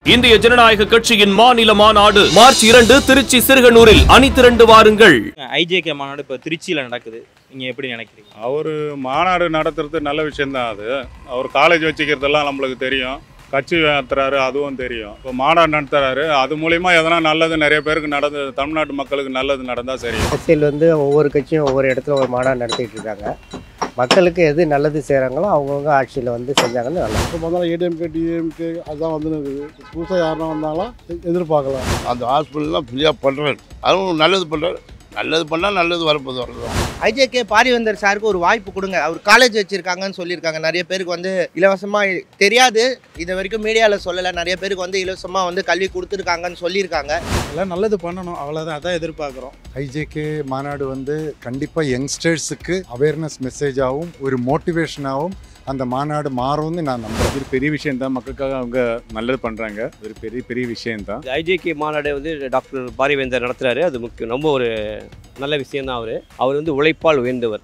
இந்திய ஜனநாயக கட்சியின் மாநில மாநாடு மார்ச் இரண்டு திருச்சி சிறுகனூரில் அணி திரண்டு வாருங்கள் ஐஜேகே மாநாடு இப்போ திருச்சியில் நடக்குது நீங்கள் எப்படி நினைக்கிறீங்க அவர் மாநாடு நடத்துறது நல்ல விஷயந்தான் அது அவர் காலேஜ் வச்சுக்கிறதெல்லாம் நம்மளுக்கு தெரியும் கட்சி நடத்துறாரு அதுவும் தெரியும் இப்போ மாநாடு நடத்துறாரு அது மூலிமா எதனா நல்லது நிறைய பேருக்கு நடந்து தமிழ்நாட்டு மக்களுக்கு நல்லது நடந்தால் சரி அரசியல் வந்து ஒவ்வொரு கட்சியும் ஒவ்வொரு இடத்துல ஒரு மாநாடு நடத்திட்டு இருக்காங்க மக்களுக்கு எது நல்லது செய்கிறாங்களோ அவங்கவுங்க ஆட்சியில் வந்து செஞ்சாங்கன்னு நல்லா இப்போ முதல்ல ஏடிஎம்கே டிஎம்கே அதுதான் வந்து இருக்குது புதுசாக யாருனா வந்தாலும் எ- எதிர்பார்க்கலாம் அந்த ஹாஸ்பிட்டல்லாம் ஃப்ரீயாக பண்ணுறாரு அதுவும் நல்லது பண்ணுறாரு நல்லது பண்ணால் நல்லது வரப்போது வரலாம் ஐஜேகே பாரிவந்தர் சாருக்கு ஒரு வாய்ப்பு கொடுங்க அவர் காலேஜ் வச்சிருக்காங்கன்னு சொல்லியிருக்காங்க நிறைய பேருக்கு வந்து இலவசமாக தெரியாது இது வரைக்கும் மீடியாவில் சொல்லலை நிறைய பேருக்கு வந்து இலவசமாக வந்து கல்வி கொடுத்துருக்காங்கன்னு சொல்லியிருக்காங்க எல்லாம் நல்லது பண்ணணும் அவ்வளோதான் அதான் எதிர்பார்க்குறோம் ஐஜேகே மாநாடு வந்து கண்டிப்பாக யங்ஸ்டர்ஸுக்கு அவேர்னஸ் மெசேஜாகவும் ஒரு மோட்டிவேஷனாகவும் அந்த மாநாடு மாறும்னு நான் நம்புறேன் இது பெரிய விஷயம் தான் மக்களுக்காக அவங்க நல்லது பண்ணுறாங்க ஒரு பெரிய பெரிய விஷயம்தான் ஐஜேகே மாநாடு வந்து டாக்டர் பாரிவேந்தர் நடத்துறாரு அது முக்கியம் ரொம்ப ஒரு நல்ல விஷயம்தான் அவர் அவர் வந்து உழைப்பால் உயர்ந்தவர்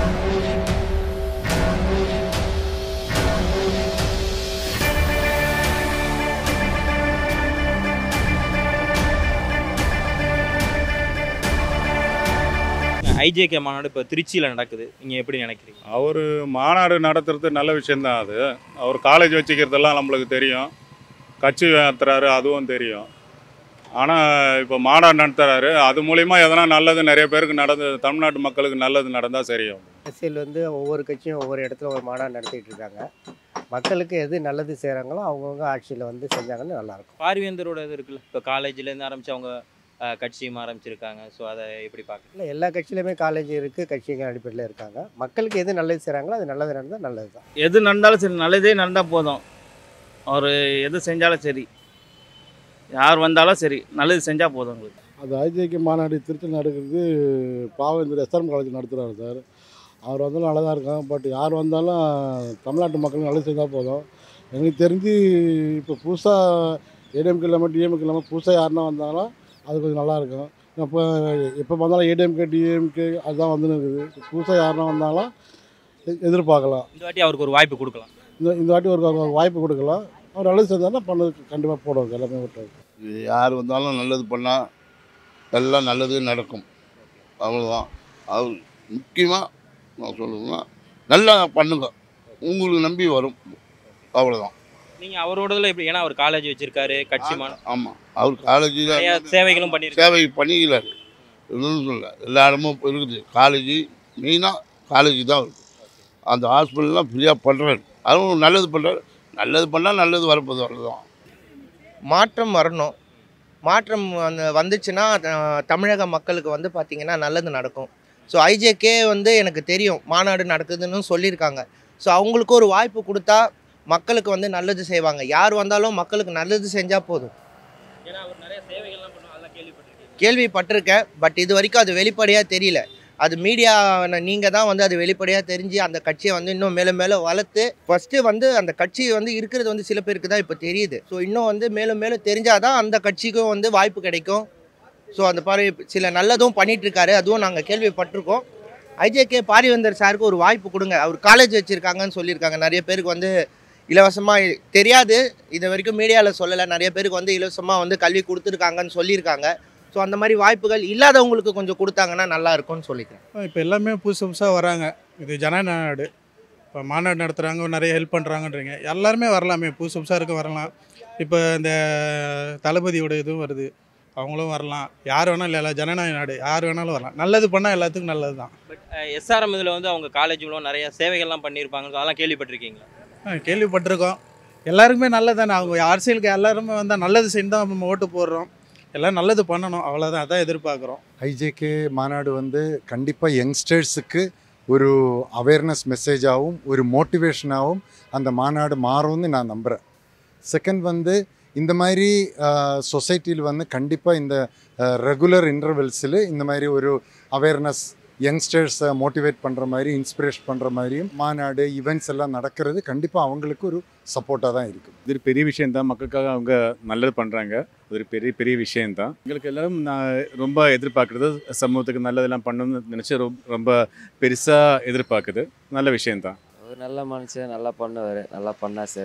ஐஜேகே மாநாடு இப்போ திருச்சியில் நடக்குது நீங்கள் எப்படி நினைக்கிறீங்க அவர் மாநாடு நடத்துறது நல்ல விஷயந்தான் அது அவர் காலேஜ் வச்சுக்கிறதெல்லாம் நம்மளுக்கு தெரியும் கட்சி நடத்துறாரு அதுவும் தெரியும் ஆனால் இப்போ மாநாடு நடத்துறாரு அது மூலிமா எதனா நல்லது நிறைய பேருக்கு நடந்து தமிழ்நாட்டு மக்களுக்கு நல்லது நடந்தால் சரியும் அரசியல் வந்து ஒவ்வொரு கட்சியும் ஒவ்வொரு இடத்துல ஒரு மாநாடு நடத்திட்டு இருக்காங்க மக்களுக்கு எது நல்லது செய்கிறாங்களோ அவங்கவுங்க ஆட்சியில் வந்து செஞ்சாங்கன்னு நல்லாயிருக்கும் பாரிவேந்தரோட இது இருக்குல்ல இப்போ காலேஜ்லேருந்து ஆரம்பித்து அவங்க அஹ், கட்சியும் ஆரம்பிச்சிருக்காங்க ஸோ அதை எப்படி பார்க்குறீங்க இல்லை எல்லா கட்சியிலுமே காலேஜ் இருக்குது கட்சிகள் அடிப்படையில் இருக்காங்க மக்களுக்கு எது நல்லது செய்கிறாங்களோ அது நல்லது நடந்தால் நல்லது தான் எது நடந்தாலும் சரி நல்லதே நடந்தால் போதும் அவர் எது செஞ்சாலும் சரி யார் வந்தாலும் சரி நல்லது செஞ்சால் போதும் உங்களுக்கு அது ஐஜேகே மாநாடு திருச்சி நடக்கிறது பாவேந்தர் எஸ்ஆர்எம் காலேஜ் நடத்துகிறாரு சார் அவர் வந்தாலும் நல்லா தான் இருக்காங்க பட் யார் வந்தாலும் தமிழ்நாட்டு மக்களுக்கு நல்லது செஞ்சால் போதும் எனக்கு தெரிஞ்சு இப்போ புதுசாக ஏடிஎம்கே இல்லாமல் டிஎம்கே இல்லாமல் புதுசாக யாருன்னா வந்தாலும் அது கொஞ்சம் நல்லா இருக்கும் இப்போ எப்போ வந்தாலும் ஏடிஎம்கே டிஎம்கே அதுதான் வந்து இருக்குது புதுசாக யாருன்னா வந்தாலும் எ- எதிர்பார்க்கலாம் இந்த வாட்டி அவருக்கு ஒரு வாய்ப்பு கொடுக்கலாம் இந்த இந்த வாட்டி ஒரு ஒரு வாய்ப்பு கொடுக்கலாம் அவர் நல்லது செஞ்சாருன்னா பண்ணது கண்டிப்பாக போடுவாங்க எல்லாமே விட்டுறது இது யார் வந்தாலும் நல்லது பண்ணால் எல்லாம் நல்லது நடக்கும் அவ்வளோதான் அவர் முக்கியமாக நான் சொல்லணும்னா நல்லா பண்ணுங்க உங்களுக்கு நம்பி வரும் அவ்வளோதான் நீங்கள் அவரோடதுல எப்படி ஏன்னா அவர் காலேஜ் வச்சிருக்காரு கட்சி மாநாடு ஆமாம் அவர் காலேஜில் நிறைய சேவைகளும் பண்ணியிருக்காரு சேவை பண்ணிக்கலாரு இல்லைன்னு சொல்ல எல்லா இடமும் இப்ப இருக்குது காலேஜ் மெயினாக காலேஜ் தான் இருக்குது அந்த ஹாஸ்பிட்டல்லாம் ஃப்ரீயாக பண்ணுறாரு அதுவும் நல்லது பண்ணுறாரு நல்லது பண்ணால் நல்லது வரப்போது வரதான் மாற்றம் வரணும் மாற்றம் அந்த வந்துச்சுன்னா அஹ், தமிழக மக்களுக்கு வந்து பார்த்திங்கன்னா நல்லது நடக்கும் ஸோ ஐஜேகே வந்து எனக்கு தெரியும் மாநாடு நடக்குதுன்னு சொல்லியிருக்காங்க ஸோ அவங்களுக்கு ஒரு வாய்ப்பு கொடுத்தா மக்களுக்கு வந்து நல்லது செய்வாங்க யார் வந்தாலும் மக்களுக்கு நல்லது செஞ்சால் போதும் ஏன்னா அவர் நிறைய சேவைகள்லாம் பண்ணுவோம் அதெல்லாம் கேள்விப்பட்டிருக்கேன் கேள்விப்பட்டிருக்கேன் பட் இது வரைக்கும் அது வெளிப்படையாக தெரியல அது மீடியா நீங்கள் தான் வந்து அது வெளிப்படையாக தெரிஞ்சு அந்த கட்சியை வந்து இன்னும் மேலும் மேலும் வளர்த்து ஃபஸ்ட்டு வந்து அந்த கட்சி வந்து இருக்கிறது வந்து சில பேருக்கு தான் இப்போ தெரியுது ஸோ இன்னும் வந்து மேலும் மேலும் தெரிஞ்சாதான் அந்த கட்சிக்கும் வந்து வாய்ப்பு கிடைக்கும் ஸோ அந்த பாரு சில நல்லதும் பண்ணிட்டு இருக்காரு அதுவும் நாங்கள் கேள்விப்பட்டிருக்கோம் ஐஜேகே பாரிவந்தர் சாருக்கு ஒரு வாய்ப்பு கொடுங்க அவர் காலேஜ் வச்சுருக்காங்கன்னு சொல்லியிருக்காங்க நிறைய பேருக்கு வந்து இலவசமாக தெரியாது இது வரைக்கும் மீடியாவில் சொல்லலை நிறைய பேருக்கு வந்து இலவசமாக வந்து கல்வி கொடுத்துருக்காங்கன்னு சொல்லியிருக்காங்க ஸோ அந்த மாதிரி வாய்ப்புகள் இல்லாதவங்களுக்கு கொஞ்சம் கொடுத்தாங்கன்னா நல்லா இருக்கும்னு சொல்லிக்கிறேன் இப்போ எல்லாமே புதுசு புதுசாக வராங்க இது ஜனநாடு இப்போ மாநாடு நடத்துகிறாங்க நிறைய ஹெல்ப் பண்ணுறாங்கன்றீங்க எல்லாருமே வரலாமே புதுசு புதுசாக இருக்க வரலாம் இப்போ இந்த தளபதியோட இதுவும் வருது அவங்களும் வரலாம் யார் வேணாலும் இல்லை ஜனநாயக நாடு யார் வேணாலும் வரலாம் நல்லது பண்ணால் எல்லாத்துக்கும் நல்லது தான் பட் எஸ்ஆர்எம் இதில் வந்து அவங்க காலேஜ் மூலம் நிறைய சேவைகள்லாம் பண்ணியிருப்பாங்க அதெல்லாம் கேள்விப்பட்டிருக்கீங்களா ஆ, கேள்விப்பட்டிருக்கோம் எல்லாருக்குமே நல்லது தானே அவங்க அரசியலுக்கு எல்லாருமே வந்தால் நல்லது செஞ்சு தான் நம்ம ஓட்டு போடுறோம் எல்லாம் நல்லது பண்ணணும் அவ்வளோதான் அதான் எதிர்பார்க்குறோம் ஐஜேகே மாநாடு வந்து கண்டிப்பாக யங்ஸ்டர்ஸுக்கு ஒரு அவேர்னஸ் மெசேஜாகவும் ஒரு மோட்டிவேஷனாகவும் அந்த மாநாடு மாறும்னு நான் நம்புகிறேன் செகண்ட் வந்து இந்த மாதிரி சொசைட்டியில் வந்து கண்டிப்பாக இந்த ரெகுலர் இன்டர்வெல்ஸில் இந்த மாதிரி ஒரு அவேர்னஸ் யங்ஸ்டர்ஸை மோட்டிவேட் பண்ணுற மாதிரி இன்ஸ்பிரேஷன் பண்ணுற மாதிரியும் மாநாடு ஈவெண்ட்ஸ் எல்லாம் நடக்கிறது கண்டிப்பாக அவங்களுக்கு ஒரு சப்போர்ட்டாக தான் இருக்கும் இது ஒரு பெரிய விஷயந்தான் மக்களுக்காக அவங்க நல்லது பண்ணுறாங்க அது ஒரு பெரிய பெரிய விஷயந்தான் எங்களுக்கு எல்லாரும் நான் ரொம்ப எதிர்பார்க்குறது சமூகத்துக்கு நல்லதெல்லாம் பண்ணணும்னு நினச்சி ரொம்ப ரொம்ப பெருசாக எதிர்பார்க்குது நல்ல விஷயந்தான் அவர் நல்ல மனுஷன் நல்லா பண்ணுவார் நல்லா பண்ணா சரி தான்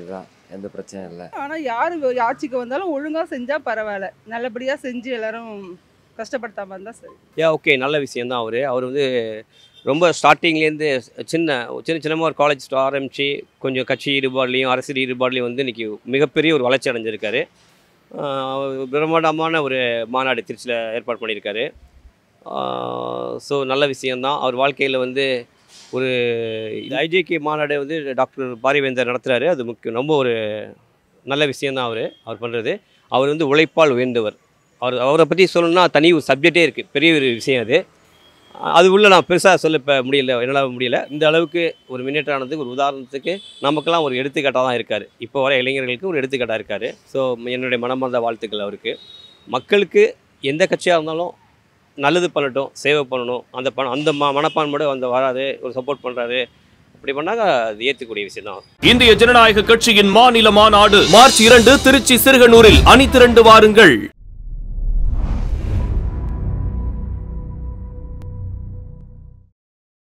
எந்த பிரச்சனையும் இல்லை ஆனால் யார் ஆட்சிக்கு வந்தாலும் ஒழுங்காக செஞ்சால் பரவாயில்ல நல்லபடியாக செஞ்சு எல்லாரும் கஷ்டப்படுத்தாமல் இருந்தால் சரி ஏன் ஓகே நல்ல விஷயந்தான் அவர் அவர் வந்து ரொம்ப ஸ்டார்டிங்லேருந்து சின்ன சின்ன சின்னமாக ஒரு காலேஜ் ஆரம்பித்து கொஞ்சம் கட்சி ஈடுபாடுலையும் அரசியல் ஈடுபாடுலையும் வந்து இன்றைக்கி மிகப்பெரிய ஒரு வளர்ச்சி அடைஞ்சிருக்காரு ஆஹ் பிரம்மாண்டமான ஒரு மாநாடு திருச்சியில் ஏற்பாடு பண்ணியிருக்காரு ஸோ நல்ல விஷயந்தான் அவர் வாழ்க்கையில் வந்து ஒரு ஐஜேகே மாநாடு வந்து டாக்டர் பாரிவேந்தர் நடத்துகிறாரு அது முக்கியம் ரொம்ப ஒரு நல்ல விஷயந்தான் அவர் அவர் பண்ணுறது அவர் வந்து உழைப்பால் உயர்ந்தவர் அவர் அவரை பற்றி சொல்லணும்னா தனி ஒரு சப்ஜெக்டே இருக்குது பெரிய ஒரு விஷயம் அது அது உள்ள நான் பெருசாக சொல்ல இப்போ முடியல என்னால் முடியல இந்த அளவுக்கு ஒரு முன்னேற்றம் ஆனதுக்கு ஒரு உதாரணத்துக்கு நமக்கெல்லாம் ஒரு எடுத்துக்காட்டாக தான் இருக்கார் இப்போ வர இளைஞர்களுக்கு ஒரு எடுத்துக்காட்டாக இருக்கார் ஸோ என்னுடைய மனமார்ந்த வாழ்த்துக்கள் அவருக்கு மக்களுக்கு எந்த கட்சியாக இருந்தாலும் நல்லது பண்ணட்டும் சேவை பண்ணணும் அந்த பணம் அந்த ம மனப்பான்மையோட வந்து வராது ஒரு சப்போர்ட் பண்ணுறாரு அப்படி பண்ணாங்க அது ஏற்றுக்கூடிய விஷயம் தான் இந்திய ஜனநாயக கட்சியின் மாநில மாநாடு மார்ச் இரண்டு திருச்சி சிறுகனூரில் அணிதிரண்டு வாருங்கள்